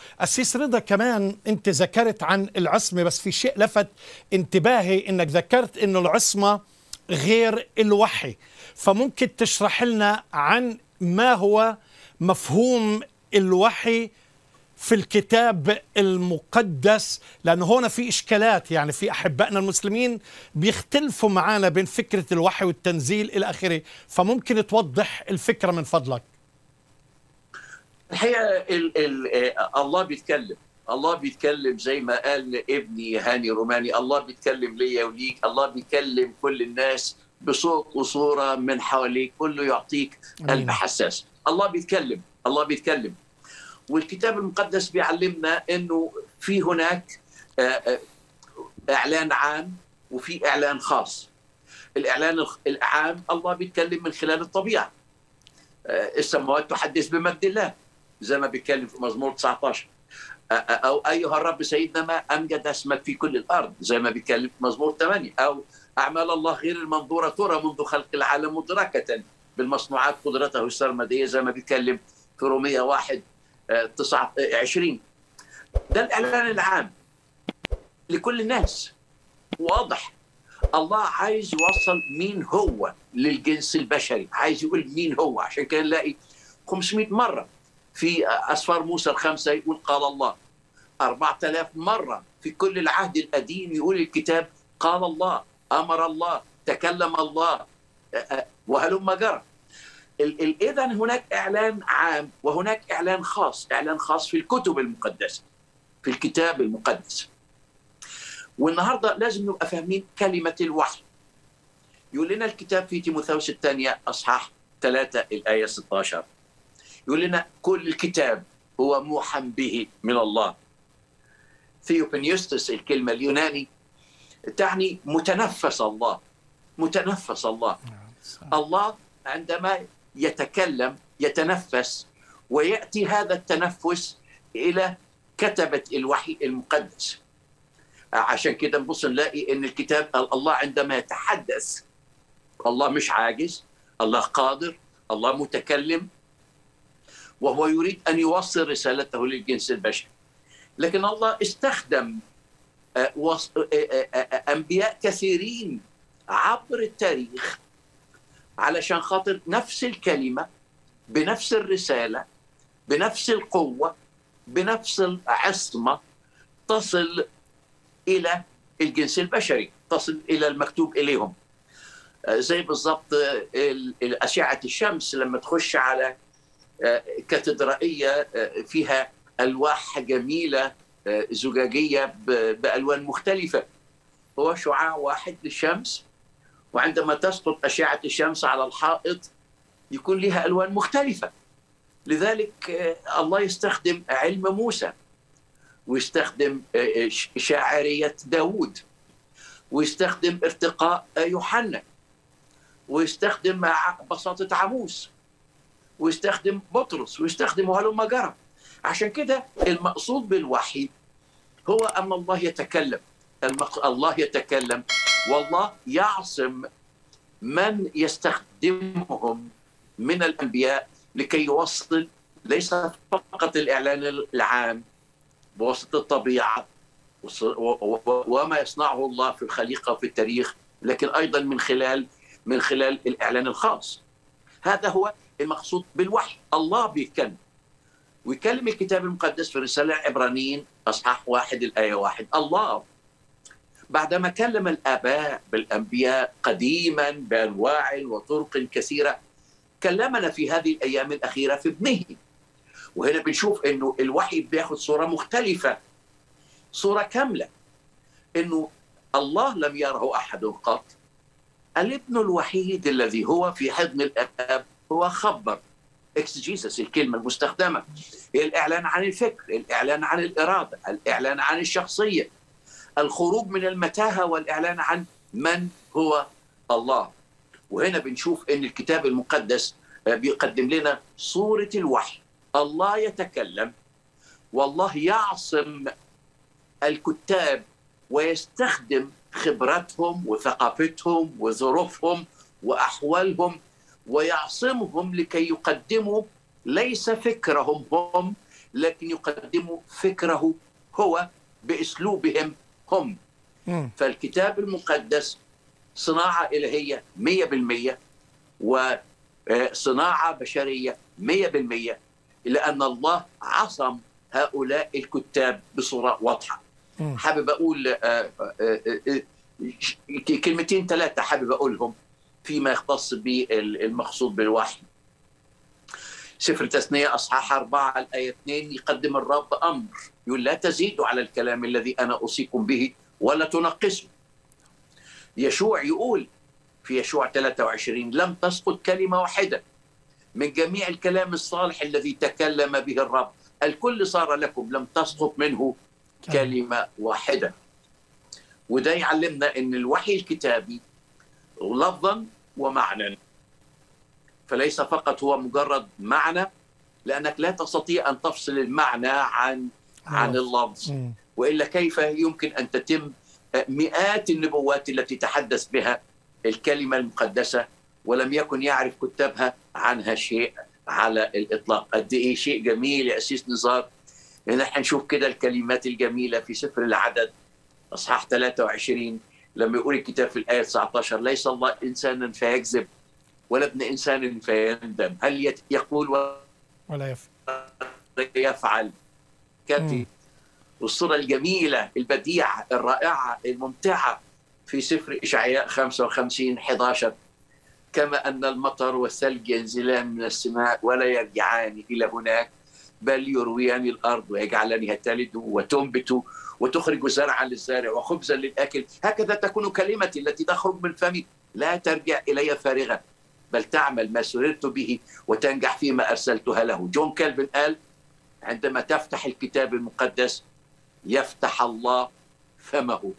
أسيس رضا كمان أنت ذكرت عن العصمة بس في شيء لفت انتباهي أنك ذكرت أنه العصمة غير الوحي فممكن تشرح لنا عن ما هو مفهوم الوحي في الكتاب المقدس لأنه هنا في إشكالات يعني في أحبائنا المسلمين بيختلفوا معنا بين فكرة الوحي والتنزيل إلى آخره فممكن توضح الفكرة من فضلك الحقيقة ال ال الله بيتكلم الله بيتكلم زي ما قال ابني هاني روماني الله بيتكلم ليا وليك الله بيكلم كل الناس بصوت وصورة من حواليك كله يعطيك قلب حساس الله بيتكلم الله بيتكلم والكتاب المقدس بيعلمنا انه في هناك اعلان عام وفي اعلان خاص الاعلان العام الله بيتكلم من خلال الطبيعه السماوات تحدث بمجد الله زي ما بيتكلم في مزمور 19 او ايها الرب سيدنا ما امجد اسمك في كل الارض زي ما بيتكلم في مزمور 8 او اعمال الله غير المنظوره ترى منذ خلق العالم مدركه بالمصنوعات قدرته السرمديه زي ما بيتكلم في رومية 1 29 ده الاعلان العام لكل الناس واضح الله عايز يوصل مين هو للجنس البشري عايز يقول مين هو عشان كده نلاقي 500 مره في اسفار موسى الخمسه يقول قال الله 4000 مره في كل العهد القديم يقول الكتاب قال الله امر الله تكلم الله وهلم جرى اذا هناك اعلان عام وهناك اعلان خاص اعلان خاص في الكتب المقدسه في الكتاب المقدس والنهارده لازم نبقى فاهمين كلمه الوحي يقول لنا الكتاب في تيموثاوس الثانيه اصحاح 3 الايه 16 يقول لنا كل الكتاب هو موحى به من الله ثيوبنيوستس الكلمه اليوناني تعني متنفس الله متنفس الله الله عندما يتكلم يتنفس وياتي هذا التنفس الى كتبه الوحي المقدس عشان كده نبص نلاقي ان الكتاب الله عندما يتحدث الله مش عاجز الله قادر الله متكلم وهو يريد ان يوصل رسالته للجنس البشري لكن الله استخدم انبياء كثيرين عبر التاريخ علشان خاطر نفس الكلمه بنفس الرساله بنفس القوه بنفس العصمه تصل الى الجنس البشري تصل الى المكتوب اليهم زي بالضبط اشعه الشمس لما تخش على كاتدرائيه فيها الواح جميله زجاجيه بالوان مختلفه هو شعاع واحد للشمس وعندما تسقط اشعه الشمس على الحائط يكون لها الوان مختلفه لذلك الله يستخدم علم موسى ويستخدم شاعريه داوود ويستخدم ارتقاء يوحنا ويستخدم بساطه عموس ويستخدم بطرس ويستخدم هلم جرى عشان كده المقصود بالوحي هو ان الله يتكلم الله يتكلم والله يعصم من يستخدمهم من الانبياء لكي يوصل ليس فقط الاعلان العام بواسطه الطبيعه وما يصنعه الله في الخليقه وفي التاريخ لكن ايضا من خلال من خلال الاعلان الخاص هذا هو المقصود بالوحي الله بيتكلم ويكلم الكتاب المقدس في رسالة عبرانيين أصحاح واحد الآية واحد الله بعدما كلم الآباء بالأنبياء قديما بأنواع وطرق كثيرة كلمنا في هذه الأيام الأخيرة في ابنه وهنا بنشوف أنه الوحي بياخد صورة مختلفة صورة كاملة أنه الله لم يره أحد قط الابن الوحيد الذي هو في حضن الآب هو خبر اكسجيسس الكلمة المستخدمة الإعلان عن الفكر الإعلان عن الإرادة الإعلان عن الشخصية الخروج من المتاهة والإعلان عن من هو الله وهنا بنشوف أن الكتاب المقدس بيقدم لنا صورة الوحي الله يتكلم والله يعصم الكتاب ويستخدم خبرتهم وثقافتهم وظروفهم وأحوالهم ويعصمهم لكي يقدموا ليس فكرهم هم لكن يقدموا فكره هو باسلوبهم هم مم. فالكتاب المقدس صناعه الهيه 100% وصناعه بشريه 100% لان الله عصم هؤلاء الكتاب بصوره واضحه مم. حابب اقول آه، آه، آه، آه، كلمتين ثلاثه حابب اقولهم فيما يختص بالمقصود بالوحي سفر تثنية أصحاح أربعة الآية 2 يقدم الرب أمر يقول لا تزيدوا على الكلام الذي أنا أوصيكم به ولا تنقصوا يشوع يقول في يشوع 23 لم تسقط كلمة واحدة من جميع الكلام الصالح الذي تكلم به الرب الكل صار لكم لم تسقط منه كلمة واحدة وده يعلمنا أن الوحي الكتابي لفظا ومعنى فليس فقط هو مجرد معنى لأنك لا تستطيع أن تفصل المعنى عن عن اللفظ مم. والا كيف يمكن ان تتم مئات النبوات التي تحدث بها الكلمه المقدسه ولم يكن يعرف كتابها عنها شيء على الاطلاق قد ايه شيء جميل يا اسيس نزار ان احنا نشوف كده الكلمات الجميله في سفر العدد اصحاح 23 لما يقول الكتاب في الايه 19 ليس الله انسانا فيكذب ولا ابن انسان فيندم هل يت- يقول ولا يف يفعل كانت مم. والصورة الجميلة البديعة الرائعة الممتعة في سفر إشعياء 55 11 كما أن المطر والثلج ينزلان من السماء ولا يرجعان إلى هناك بل يرويان الأرض ويجعلانها تلد وتنبت وتخرج زرعا للزارع وخبزا للآكل هكذا تكون كلمتي التي تخرج من فمي لا ترجع إلي فارغة بل تعمل ما سررت به وتنجح فيما أرسلتها له جون كالفن قال عندما تفتح الكتاب المقدس يفتح الله فمه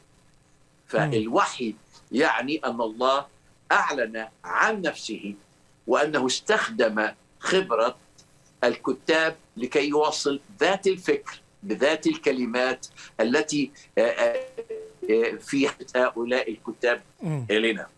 فالوحي يعني ان الله اعلن عن نفسه وانه استخدم خبره الكتاب لكي يوصل ذات الفكر بذات الكلمات التي آه، آه، آه، في هؤلاء الكتاب مم. الينا